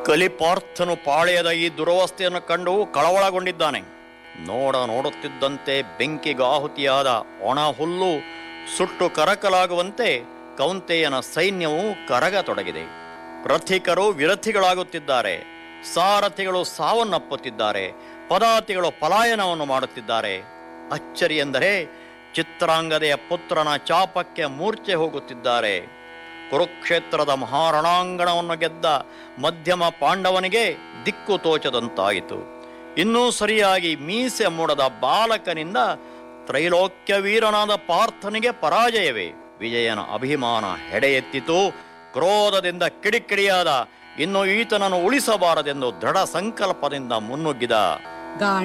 ಕಲಿಪಾರ್ಥನು ಪಾಳೆಯದ ಈ ದುರವಸ್ಥೆಯನ್ನು ಕಂಡು ಕಳವಳಗೊಂಡಿದ್ದಾನೆ ನೋಡ ನೋಡುತ್ತಿದ್ದಂತೆ ಬೆಂಕಿಗಾಹುತಿಯಾದ ಒಣ ಹುಲ್ಲು ಸುಟ್ಟು ಕರಕಲಾಗುವಂತೆ ಕೌಂತೆಯನ ಸೈನ್ಯವು ಕರಗತೊಡಗಿದೆ ರಥಿಕರು ವಿರಥಿಗಳಾಗುತ್ತಿದ್ದಾರೆ ಸಾರಥಿಗಳು ಸಾವನ್ನಪ್ಪುತ್ತಿದ್ದಾರೆ ಪದಾತಿಗಳು ಪಲಾಯನವನ್ನು ಮಾಡುತ್ತಿದ್ದಾರೆ ಅಚ್ಚರಿ ಎಂದರೆ ಚಿತ್ರಾಂಗದೆಯ ಪುತ್ರನ ಚಾಪಕ್ಕೆ ಮೂರ್ಛೆ ಹೋಗುತ್ತಿದ್ದಾರೆ ಕುರುಕ್ಷೇತ್ರದ ಮಹಾರಣಾಂಗಣವನ್ನು ಗೆದ್ದ ಮಧ್ಯಮ ಪಾಂಡವನಿಗೆ ದಿಕ್ಕು ತೋಚದಂತಾಯಿತು ಇನ್ನೂ ಸರಿಯಾಗಿ ಮೀಸೆ ಮೂಡದ ಬಾಲಕನಿಂದ ತ್ರೈಲೋಕ್ಯ ವೀರನಾದ ಪಾರ್ಥನಿಗೆ ಪರಾಜಯವೇ ವಿಜಯನ ಅಭಿಮಾನ ಹೆಡೆಯೆತ್ತಿತು ಕ್ರೋಧದಿಂದ ಕಿಡಿಕಿಡಿಯಾದ ಇನ್ನು ಈತನನ್ನು ಉಳಿಸಬಾರದೆಂದು ದೃಢ ಸಂಕಲ್ಪದಿಂದ ಮುನ್ನುಗ್ಗಿದ ಗಾಂಡ